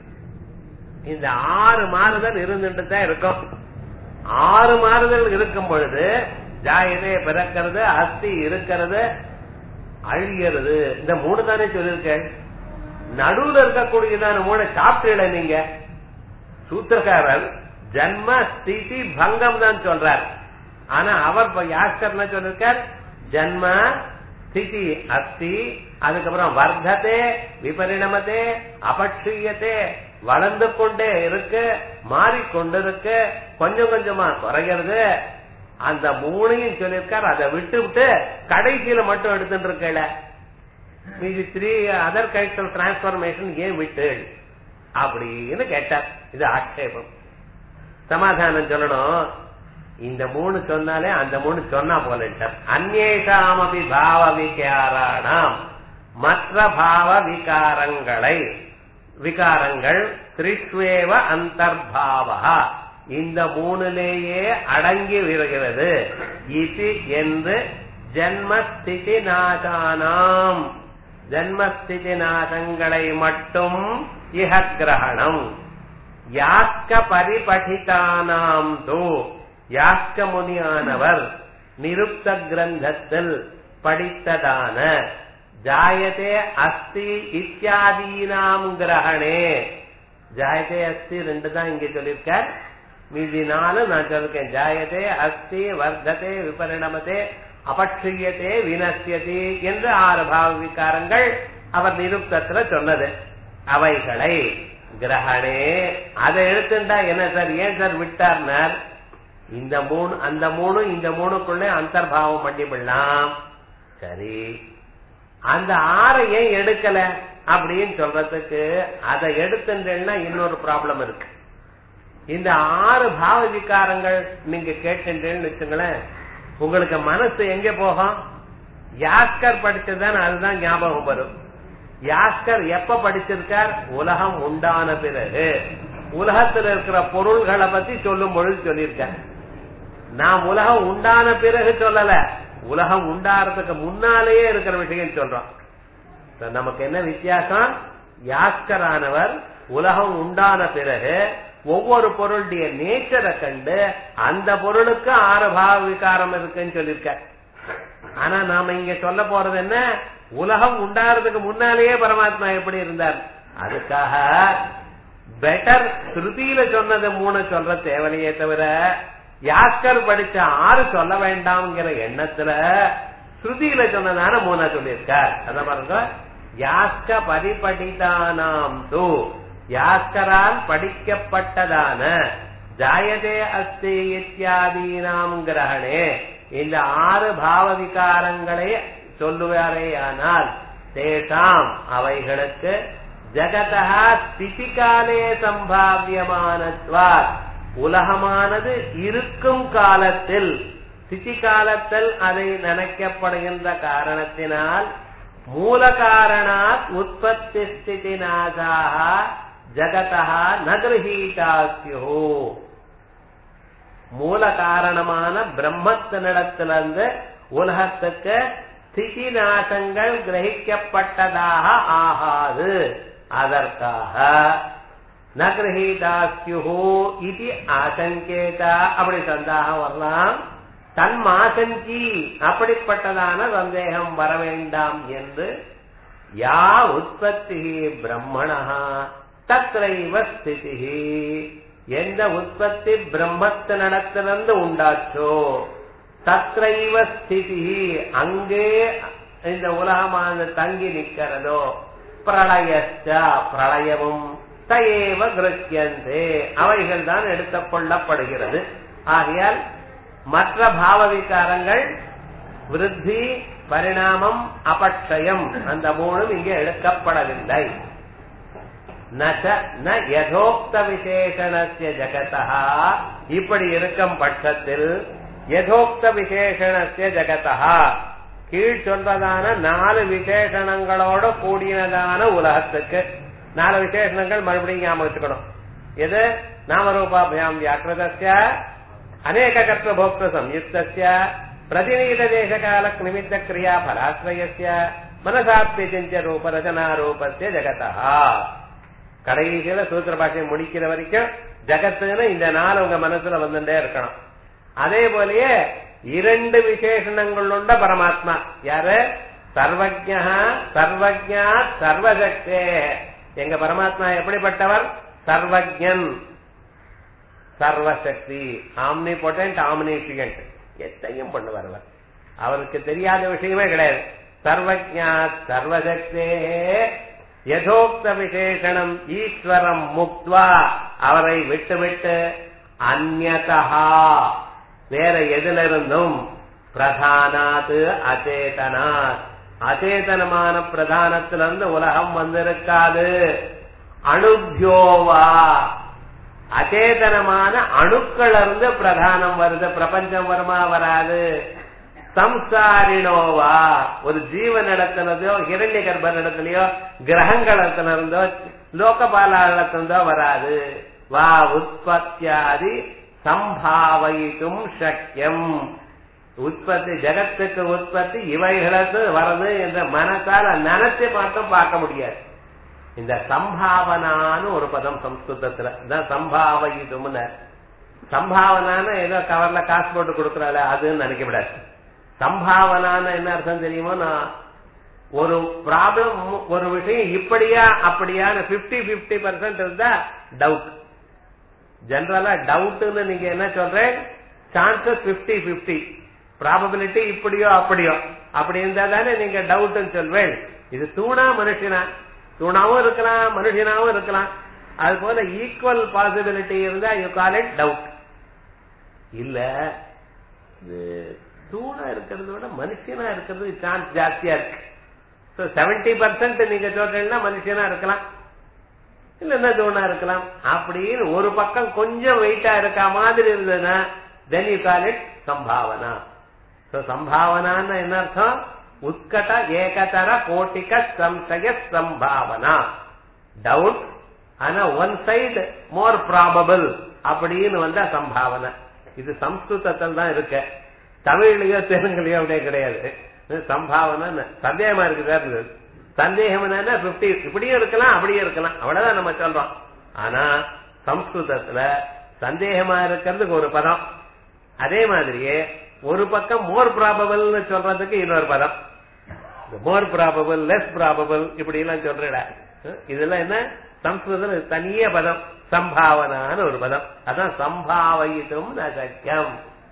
இந்த ஆறு மாறுதல் இருந்துட்டு தான் இருக்கும் ஆறு மாறுதல் இருக்கும் பொழுது ஜாயதே பிறக்கிறது அஸ்தி இருக்கிறது அழிகிறது இந்த மூணு தானே சொல்லிருக்கேன் நடுவுல இருக்கக்கூடியதான மூணு சாப்பிட்டு நீங்க சூத்திரக்காரர் ஜன்ம ஸ்திதி பங்கம் தான் சொல்றார் ஆனா அவர் யாஸ்கர் சொல்லிருக்கார் ஜன்ம ஸ்திதி அஸ்தி அதுக்கப்புறம் வர்த்ததே விபரிணமத்தே அபட்சியத்தே வளர்ந்து கொண்டே இருக்கு மாறிக்கொண்டிருக்கு கொஞ்சம் கொஞ்சமா குறைகிறது அந்த மூணையும் சொல்லியிருக்கார் அதை விட்டு விட்டு கடைசியில மட்டும் எடுத்துட்டு இருக்கல மீதி three other kinds of transformation ஏன் விட்டு அப்படின்னு கேட்டார் இது ஆட்சேபம் சமாதானம் சொல்லணும் இந்த மூணு சொன்னாலே அந்த மூணு சொன்னா போல அந்நேஷாமபி பாவ விகாராணாம் மற்ற பாவ விகாரங்களை விகாரங்கள் திரிஷ்வேவ அந்தர்பாவா இந்த மூணுலேயே அடங்கி வருகிறது இது என்று ஜன்மஸ்திதி நாசானாம் ஜன்மஸ்திதி நாசங்களை மட்டும் இஹ கிரகணம் யாஸ்க பரிபடிதானாம் தோ யாஸ்க முனியானவர் நிருப்த கிரந்தத்தில் படித்ததான ஜாயதே அஸ்தி இத்தியாதீனாம் கிரகணே ஜாயதே அஸ்தி ரெண்டு தான் இங்க சொல்லியிருக்கார் மீதி நாலு நான் சொல்லிருக்கேன் ஜாயதே அஸ்தி வர்த்ததே விபரிணமதே அபட்சியத்தே வினசியதி என்று ஆறு பாவ விகாரங்கள் அவர் நிருப்தத்துல சொன்னது அவைகளை கிரகணே அதை எடுத்துட்டா என்ன சார் ஏன் சார் விட்டார்னார் இந்த மூணு அந்த மூணு இந்த மூணுக்குள்ள அந்தர்பாவம் பண்ணிவிடலாம் சரி அந்த ஆறை ஏன் எடுக்கல அப்படின்னு சொல்றதுக்கு அதை எடுத்துட்டேன்னா இன்னொரு ப்ராப்ளம் இருக்கு இந்த ஆறு பாவ விகாரங்கள் நீங்க கேட்டுட்டேன்னு வச்சுங்களேன் உங்களுக்கு மனசு எங்க போகும் யாஸ்கர் படிச்சதுதான் அதுதான் ஞாபகம் வரும் யாஸ்கர் எப்ப படிச்சிருக்கார் உலகம் உண்டான பிறகு உலகத்தில் இருக்கிற பொருள்களை பத்தி சொல்லும் பொழுது சொல்லியிருக்கார் நாம் உலகம் உண்டான பிறகு சொல்லல உலகம் உண்டாறதுக்கு முன்னாலேயே இருக்கிற விஷயம் சொல்றோம் இப்ப நமக்கு என்ன வித்தியாசம் யாஸ்கரானவர் உலகம் உண்டான பிறகு ஒவ்வொரு பொருளுடைய நேச்சரை கண்டு அந்த பொருளுக்கு ஆறு பாவ விகாரம் இருக்குன்னு சொல்லியிருக்கார் ஆனா நாம இங்க சொல்ல போறது என்ன உலகம் உண்டாறதுக்கு முன்னாலேயே பரமாத்மா எப்படி இருந்தார் அதுக்காக பெட்டர் ஸ்ருதியில சொன்னது மூணு சொல்ற தேவையே தவிர யாஸ்கர் படிச்ச ஆறு சொல்ல வேண்டாம்ங்கிற எண்ணத்துல ஸ்ருதியில சொன்னதான மூணா சொல்லியிருக்கார் அதான் பாருங்க யாஸ்க பரிபடிதானாம் தூ யாஸ்கரால் படிக்கப்பட்டதான ஜாயதே அஸ்தி இத்தியாதீனாம் கிரகணே இந்த ஆறு பாவ விகாரங்களை சொல்லுவாரேயானால் தேசாம் அவைகளுக்கு ஜகதா ஸ்திதிகாலே சம்பாவியமானத்வார் உலகமானது இருக்கும் காலத்தில் ஸ்திதி காலத்தில் அதை நினைக்கப்படுகின்ற காரணத்தினால் மூல காரணாத் உற்பத்தி ஸ்திதி நாசாக ஜகதா நகிரஹீதாசியோ மூல காரணமான பிரம்மத்தினிடத்திலிருந்து உலகத்துக்கு ஸ்திதி நாசங்கள் கிரகிக்கப்பட்டதாக ஆகாது அதற்காக நகிரஹீதாஸ்யு இது ஆசங்கேதா அப்படி சந்தாகம் வரலாம் தன்மாசங்கி அப்படிப்பட்டதான சந்தேகம் வர வேண்டாம் என்று யா உற்பத்தி பிரம்மணா தத்ரைவ ஸ்திதி எந்த உற்பத்தி பிரம்மத்தினிடத்திலிருந்து உண்டாச்சோ தத்ரைவ ஸ்திதி அங்கே இந்த உலகமானது தங்கி நிற்கிறதோ பிரளயச்ச பிரளயமும் தயேவ கிருத்தியந்தே அவைகள் தான் எடுத்துக் கொள்ளப்படுகிறது ஆகையால் மற்ற பாவ விகாரங்கள் விருத்தி பரிணாமம் அபட்சயம் அந்த மூணும் இங்கே எடுக்கப்படவில்லை ந யதோக்த விசேஷணஸ்ய ஜகதா இப்படி இருக்கும் பட்சத்தில் யதோக்த விசேஷணஸ்ய ஜகதா கீழ் சொல்றதான நாலு விசேஷணங்களோட கூடினதான உலகத்துக்கு நாலு விசேஷணங்கள் மறுபடியும் ஞாபகம் வச்சுக்கணும் எது நாமரூபாபியாம் வியாக்கிரதஸ்ய அநேக கர்த்த போக்த சம்யுக்தஸ்ய பிரதிநீத தேசகால நிமித்த கிரியா பராசிரயஸ்ய மனசாத்மிய ரூப ரச்சனா ரூபஸ்ய ஜகதா கடைசியில சூத்திர பாஷையை முடிக்கிற வரைக்கும் ஜகத்துன்னு இந்த நாள் உங்க மனசுல வந்துட்டே இருக்கணும் அதே போலயே இரண்டு விசேஷணங்கள் உண்ட பரமாத்மா யாரு சர்வஜா சர்வஜா சர்வசக்தே எங்க பரமாத்மா எப்படிப்பட்டவர் சர்வஜன் சர்வசக்தி ஆம்னி பொட்டன்ட் ஆம்னிபிகண்ட் எத்தையும் பண்ணுவார் அவர் அவருக்கு தெரியாத விஷயமே கிடையாது சர்வஜா சர்வசக்தே யதோக்த விசேஷனம் ஈஸ்வரம் முக்துவா அவரை விட்டுவிட்டு அந்நதா வேற எதிலிருந்தும் பிரதானாத்து அச்சேதனாத் அச்சேதனமான பிரதானத்திலிருந்து உலகம் வந்திருக்காது அணுபியோவா அச்சேதனமான அணுக்கள் இருந்து பிரதானம் வருது பிரபஞ்சம் வருமா வராது சம்சாரினோவா ஒரு ஜீவன் இடத்துலதோ ஹிரண்ய கர்ப்பன் இடத்துலயோ கிரகங்கள் இருந்தோ லோகபாலிருந்தோ வராது வா உற்பத்தியாதி சம்பாவிக்கும் சக்கியம் உற்பத்தி ஜகத்துக்கு உற்பத்தி இவைகளுக்கு வருது என்ற மனசால நினைச்சு மட்டும் பார்க்க முடியாது இந்த சம்பாவனான்னு ஒரு பதம் சம்ஸ்கிருதத்துல இதான் சம்பாவயிதும்னு சம்பாவனான்னு ஏதோ கவர்ல காசு போட்டு கொடுக்கறாள் அதுன்னு நினைக்க விடாது சம்பாவனான்னு என்ன அர்த்தம் தெரியுமோ நான் ஒரு ப்ராப்ளம் ஒரு விஷயம் இப்படியா அப்படியான பிப்டி பிப்டி பர்சன்ட் இருந்தா டவுட் ஜெனரலா டவுட்னு நீங்க என்ன சொல்றேன் சான்சஸ் பிப்டி பிப்டி ப்ராபபிலிட்டி இப்படியோ அப்படியோ அப்படி இருந்தா தானே நீங்க டவுட்னு சொல்வேன் இது தூணா மனுஷனா தூணாவும் இருக்கலாம் மனுஷனாவும் இருக்கலாம் அது போல ஈக்குவல் பாசிபிலிட்டி இருந்தா யூ கால் இட் டவுட் இல்ல இது தூணா இருக்கிறத விட மனுஷனா இருக்கிறது சான்ஸ் ஜாஸ்தியா இருக்கு ஸோ செவன்டி பர்சன்ட் நீங்க சொல்றீங்கன்னா மனுஷனா இருக்கலாம் இல்லைன்னா தூணா இருக்கலாம் அப்படின்னு ஒரு பக்கம் கொஞ்சம் வெயிட்டா இருக்க மாதிரி இருந்ததுன்னா தென் யூ கால் இட் சம்பாவனா ஸோ சம்பாவனான்னு என்ன அர்த்தம் உத்கட ஏகதர கோட்டிக சம்சய சம்பாவனா டவுட் ஆனா ஒன் சைடு மோர் ப்ராபபிள் அப்படின்னு வந்தா சம்பாவனை இது சம்ஸ்கிருதத்தில் தான் இருக்கு தமிழ்லயோ தெலுங்குலயோ அப்படியே கிடையாது சம்பாவனை சந்தேகமா இருக்கு சார் சந்தேகம் என்னன்னா பிப்டி இப்படியும் இருக்கலாம் அப்படியும் இருக்கலாம் அவ்வளவுதான் நம்ம சொல்றோம் ஆனா சம்ஸ்கிருதத்துல சந்தேகமா இருக்கிறதுக்கு ஒரு பதம் அதே மாதிரியே ஒரு பக்கம் மோர் ப்ராபபிள்னு சொல்றதுக்கு இன்னொரு பதம் மோர் ப்ராபபிள் லெஸ் ப்ராபபிள் இப்படி எல்லாம் சொல்றா இதெல்லாம் என்ன சம்ஸ்கிருதம் தனிய பதம் சம்பாவனான்னு ஒரு பதம் அதான் சம்பாவயித்தும் ந சக்கியம்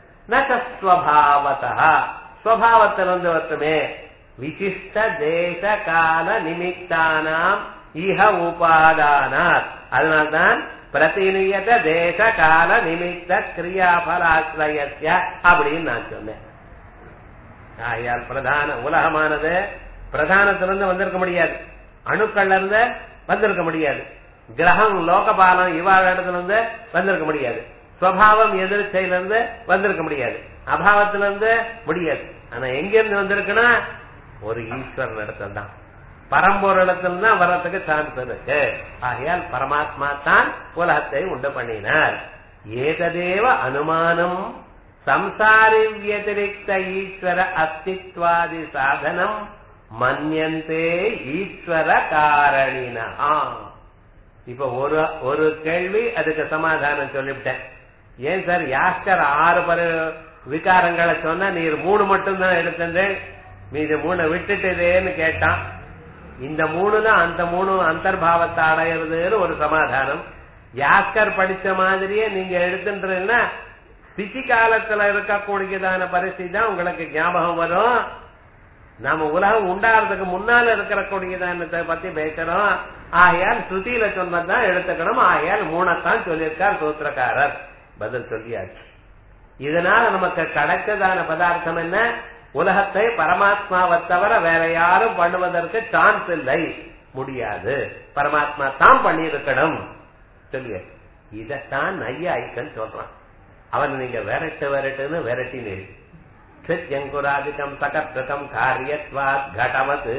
நஸ்வபாவதா ஸ்வபாவத்திலிருந்து வருத்தமே விசிஷ்ட தேச கால நிமித்தானாம் இஹ உபாதானார் அதனால்தான் பிரதிநியத தேச கால நிமித்த கிரியாபலாசிரயசிய அப்படின்னு நான் சொன்னேன் ஆயால் பிரதான உலகமானது பிரதானத்திலிருந்து வந்திருக்க முடியாது அணுக்கள்ல இருந்து வந்திருக்க முடியாது கிரகம் லோகபாலம் இவாழ இடத்துல இருந்து வந்திருக்க முடியாது சுவாவம் எதிர்ச்சையிலிருந்து வந்திருக்க முடியாது அபாவத்திலிருந்து முடியாது ஆனா எங்க இருந்து வந்திருக்குன்னா ஒரு ஈஸ்வரன் இடத்துல தான் பரம்பொருளத்தில் தான் வர்றதுக்கு சான்ஸ் இருக்கு ஆகையால் பரமாத்மா தான் உலகத்தை உண்டு பண்ணினார் ஏததேவ அனுமானம் சம்சாரி வியதிரிக்த ஈஸ்வர அஸ்தித்வாதி சாதனம் மன்யந்தே ஈஸ்வர காரணினா இப்ப ஒரு ஒரு கேள்வி அதுக்கு சமாதானம் சொல்லிவிட்டேன் ஏன் சார் யாஸ்கர் ஆறு பரு விகாரங்களை சொன்னா நீர் மூணு மட்டும் தான் எடுத்தேன் மீது மூணு விட்டுட்டுதேன்னு கேட்டான் இந்த மூணுல அந்த மூணு அந்தர்பாவத்தை அடையிறதுன்னு ஒரு சமாதானம் யாஸ்கர் படிச்ச மாதிரியே நீங்க எடுத்துன்றீங்கன்னா ஸ்திதி காலத்துல இருக்கக்கூடியதான பரிசு தான் உங்களுக்கு ஞாபகம் வரும் நாம உலகம் உண்டாகிறதுக்கு முன்னால இருக்கிற கூடியதானத்தை பத்தி பேசுறோம் ஆகையால் ஸ்ருதியில சொன்னதான் எடுத்துக்கணும் ஆகையால் மூணத்தான் சொல்லியிருக்கார் சூத்திரக்காரர் பதில் சொல்லியாச்சு இதனால நமக்கு கிடைச்சதான பதார்த்தம் என்ன உலகத்தை பரமாத்மாவை தவிர வேற யாரும் பண்ணுவதற்கு சான்ஸ் இல்லை முடியாது பரமாத்மா தான் பண்ணியிருக்கணும் சொல்லிய இதத்தான் நையாய்க்கன் சொல்றான் அவன் நீங்க விரட்டு விரட்டுன்னு விரட்டினீர் சித்யங்குராதிக்கம் சகத்ருகம் காரியத்வாத் கடவத்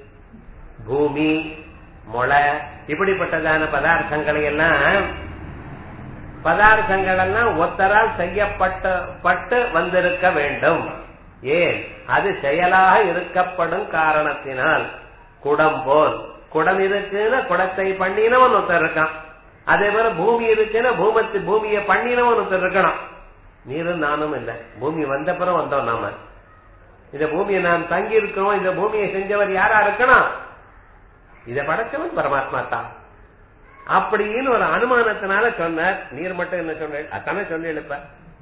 பூமி முளை இப்படிப்பட்டதான பதார்த்தங்களை எல்லாம் பதார்த்தங்கள் எல்லாம் ஒத்தரால் செய்யப்பட்ட பட்டு வந்திருக்க வேண்டும் ஏன் அது செயலாக இருக்கப்படும் காரணத்தினால் குடம் போல் குடம் இருக்குன்னா குடத்தை பண்ணினவன் ஒருத்தர் இருக்கான் அதே போல பூமி இருக்குன்னா பூமத்து பூமியை பண்ணினவன் ஒருத்தர் இருக்கணும் நீரும் நானும் இல்ல பூமி வந்தப்புறம் வந்தோம் நாம இந்த பூமியை நாம் தங்கி இருக்கிறோம் இந்த பூமியை செஞ்சவர் யாரா இருக்கணும் இதை படைச்சவன் பரமாத்மா தான் அப்படின்னு ஒரு அனுமானத்தினால சொன்னார் நீர் மட்டும் என்ன சொன்ன அத்தானே சொல்லி எழுப்ப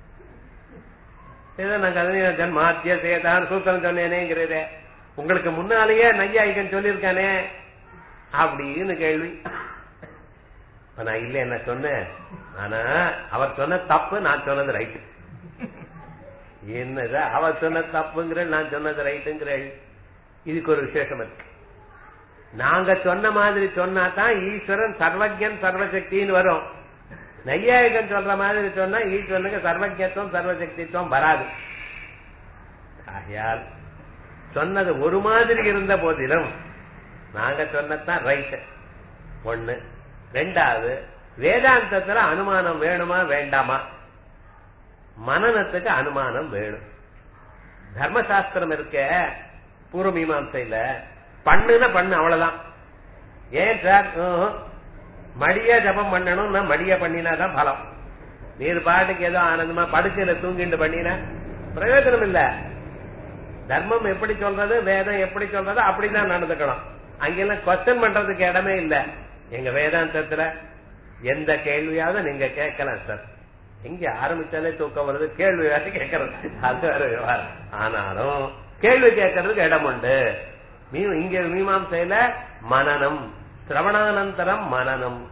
ஏதோ நாங்க அதே ஜன்மாத்திய சேதான் சூத்திரம் சொன்னேனேங்கிறதே உங்களுக்கு முன்னாலேயே நையாயிகன் சொல்லியிருக்கானே அப்படின்னு கேள்வி நான் இல்ல என்ன சொன்னேன் ஆனா அவர் சொன்ன தப்பு நான் சொன்னது ரைட்டு என்னது அவர் சொன்ன தப்புங்கிற நான் சொன்னது ரைட்டுங்கிற இதுக்கு ஒரு விசேஷம் இருக்கு நாங்க சொன்ன மாதிரி சொன்னா தான் ஈஸ்வரன் சர்வஜன் சர்வசக்தின்னு வரும் நையாயகன் சொல்ற மாதிரி சொன்னா ஈஸ்வரனுக்கு சர்வஜத்துவம் சர்வசக்தித்துவம் வராது ஆகையால் சொன்னது ஒரு மாதிரி இருந்த போதிலும் நாங்க சொன்னதான் ரைட் ஒண்ணு ரெண்டாவது வேதாந்தத்துல அனுமானம் வேணுமா வேண்டாமா மனநத்துக்கு அனுமானம் வேணும் தர்மசாஸ்திரம் இருக்க பூர்வ மீமாசையில பண்ணுன பண்ணு அவ்வளவுதான் ஏன் சார் மடிய ஜபம் பண்ணணும்னா மடிய பண்ணினாதான் பலம் நீர் பாட்டுக்கு ஏதோ ஆனந்தமா படுக்கையில தூங்கிட்டு பண்ணினா பிரயோஜனம் இல்ல தர்மம் எப்படி சொல்றது வேதம் எப்படி சொல்றது அப்படிதான் நடந்துக்கணும் அங்கெல்லாம் கொஸ்டின் பண்றதுக்கு இடமே இல்ல எங்க வேதாந்தத்துல எந்த கேள்வியாவது நீங்க கேட்கலாம் சார் எங்க ஆரம்பிச்சாலே தூக்கம் வருது கேள்வி வேற கேட்கறது அது வேற விவகாரம் ஆனாலும் கேள்வி கேட்கறதுக்கு இடம் உண்டு மீ இங்க மீமாசையில மனநம் சிரவணானந்தரம் மனநம்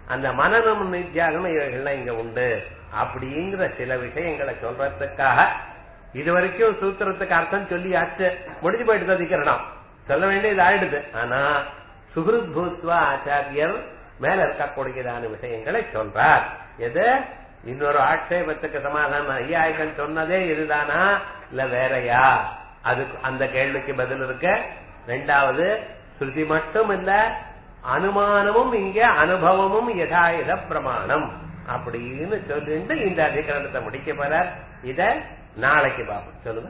அந்த மனநம் நித்தியாகம் இவைகள்லாம் இங்க உண்டு அப்படிங்கிற சில விஷயங்களை சொல்றதுக்காக இது வரைக்கும் சூத்திரத்துக்கு அர்த்தம் சொல்லியாச்சு முடிஞ்சு போயிட்டு அதிகரணம் சொல்ல வேண்டியது ஆயிடுது ஆனா சுகிருத் பூத்வா ஆச்சாரியர் மேல இருக்கக்கூடியதான விஷயங்களை சொல்றார் எது இன்னொரு ஆட்சேபத்துக்கு சமாதானம் ஐயாயிரம் சொன்னதே இதுதானா இல்ல வேறயா அதுக்கு அந்த கேள்விக்கு பதில் இருக்க ரெண்டாவது ஸ்ருதி மட்டும் இல்ல அனுமானமும் இங்க அனுபவமும் யதாயுத பிரமாணம் அப்படின்னு சொல்லிட்டு இந்த அதிகரணத்தை முடிக்க போறார் இத நாளைக்கு பார்ப்போம் சொல்லுங்க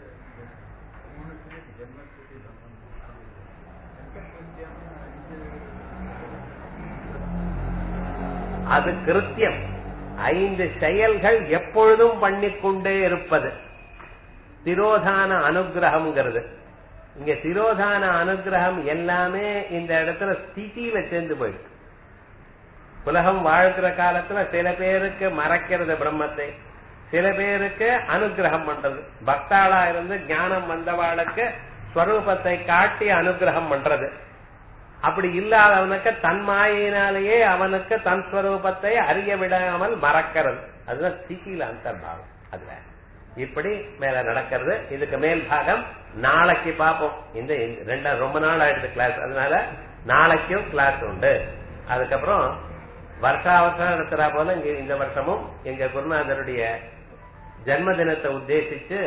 அது கிருத்தியம் ஐந்து செயல்கள் எப்பொழுதும் பண்ணிக்கொண்டே இருப்பது திரோதான அனுகிரகம்ங்கிறது இங்க திரோதான அனுகிரகம் எல்லாமே இந்த இடத்துல ஸ்திதியில சேர்ந்து போயிடுது உலகம் வாழ்க்கிற காலத்துல சில பேருக்கு மறைக்கிறது பிரம்மத்தை சில பேருக்கு அனுகிரகம் பண்றது பக்தாளா இருந்து ஞானம் வந்தவாளுக்கு ஸ்வரூபத்தை காட்டி அனுகிரகம் பண்றது அப்படி இல்லாதவனுக்கு தன் மாயினாலேயே அவனுக்கு தன் ஸ்வரூபத்தை அறிய விடாமல் மறக்கிறது அதுதான் ஸ்திதியில அந்தர்பாவம் அதுல இப்படி மேல நடக்கிறது இதுக்கு மேல் பாகம் நாளைக்கு பார்ப்போம் இந்த ரெண்டா ரொம்ப நாள் ஆயிடுது கிளாஸ் அதனால நாளைக்கும் கிளாஸ் உண்டு அதுக்கப்புறம் வருஷா வருஷம் நடத்துறா போல இங்க இந்த வருஷமும் எங்க குருநாதருடைய ஜென்ம தினத்தை உத்தேசிச்சு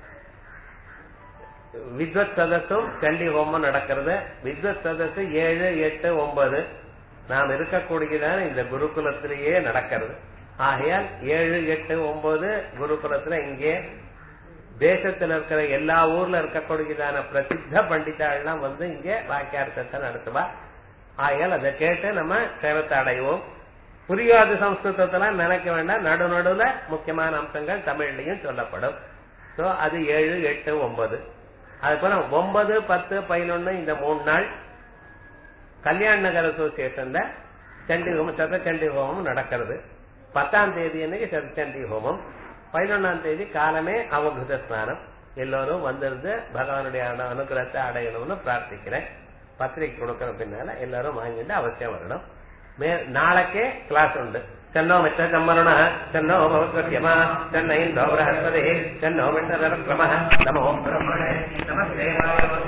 வித்வத் சதஸும் சண்டி ஹோமம் நடக்கிறது வித்வத் சதஸ் ஏழு எட்டு ஒன்பது நாம் இருக்கக்கூடியதான இந்த குருகுலத்திலேயே நடக்கிறது ஆகையால் ஏழு எட்டு ஒன்பது குருகுலத்துல இங்கே தேசத்துல இருக்கிற எல்லா ஊர்ல இருக்கக்கூடியதான பிரசித்த பண்டிதாள்லாம் வந்து இங்கே வாக்கியார்த்தத்தை நடத்துவா ஆகையால் அதை கேட்டு நம்ம சேவத்தை அடைவோம் புரியாத சம்ஸ்கிருதத்தெல்லாம் நினைக்க வேண்டாம் நடு நடுவுல முக்கியமான அம்சங்கள் தமிழ்லயும் சொல்லப்படும் சோ அது ஏழு எட்டு ஒன்பது அதுக்கப்புறம் ஒன்பது பத்து பதினொன்னு இந்த மூணு நாள் கல்யாண நகர் அசோசியேஷன்ல சண்டி ஹோமம் சதச்சண்டி ஹோமம் நடக்கிறது பத்தாம் தேதி அன்னைக்கு சதச்சண்டி ஹோமம் பதினொன்னாம் தேதி காலமே அவபுத ஸ்நானம் எல்லோரும் வந்திருந்து பகவானுடைய அனுகிரகத்தை அடையணும்னு பிரார்த்திக்கிறேன் பத்திரிகை கொடுக்கற பின்னால எல்லாரும் வாங்கிட்டு அவசியம் வரணும் மே நாளைக்கே கிளாஸ் உண்டு சென்னோ மித்த சம்மருண சென்னோ பவத்வசியமா சென்னை இந்தோ பிரகஸ்பதி சென்னோ மித்த நமோ பிரம்மணே நமஸ்தே